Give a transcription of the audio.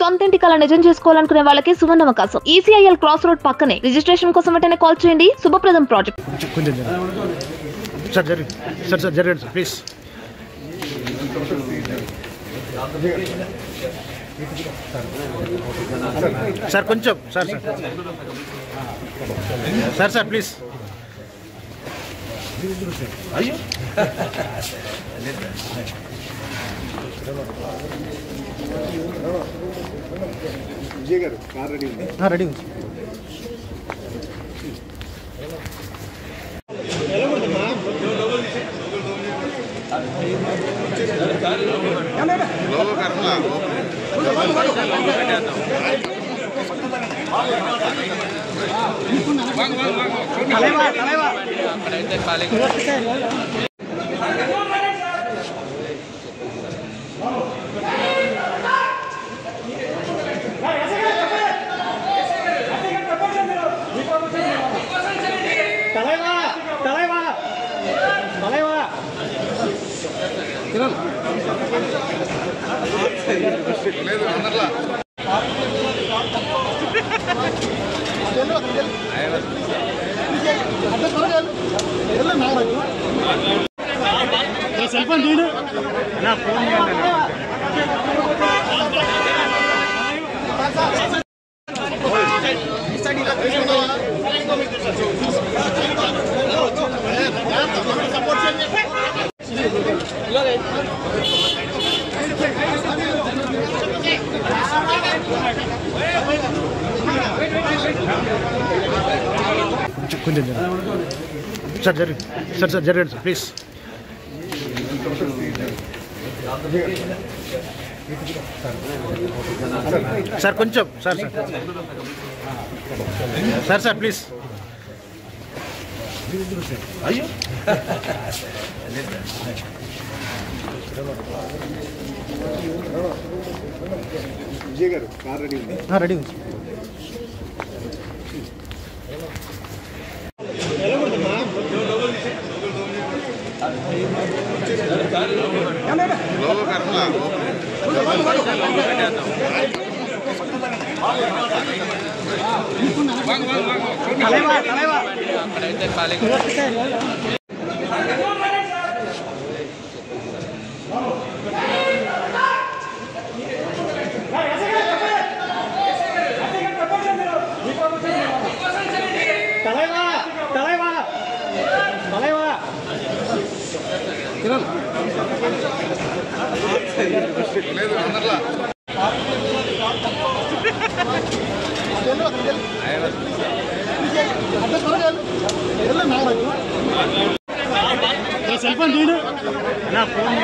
సొంత ఇంటి కళ నిజం చేసుకోవాలనుకునే వాళ్ళకి సువర్ణ అవకాశం ఈసీఐఎల్ క్రాస్ రోడ్ పక్కనే రిజిస్ట్రేషన్ కోసం వెంటనే కాల్ చేయండి శుభప్రదం ప్రాజెక్ట్ కొంచెం కొంచెం జరగండి. సార్ జరగండి సార్ సార్ జరగండి సార్ ప్లీజ్ సార్ కొంచెం sir sir sir sir please ready ఉంది సెల్ ఫోన్ తీడు నా ఫోన్ కొంచెం కొంచెం జరగండి. సార్ జరగండి సార్ సార్ జరగండి సార్ ప్లీజ్ సార్ కొంచెం sir sir sir sir please ready ఉంది సెల్ ఫోన్ తీడు నా ఫోన్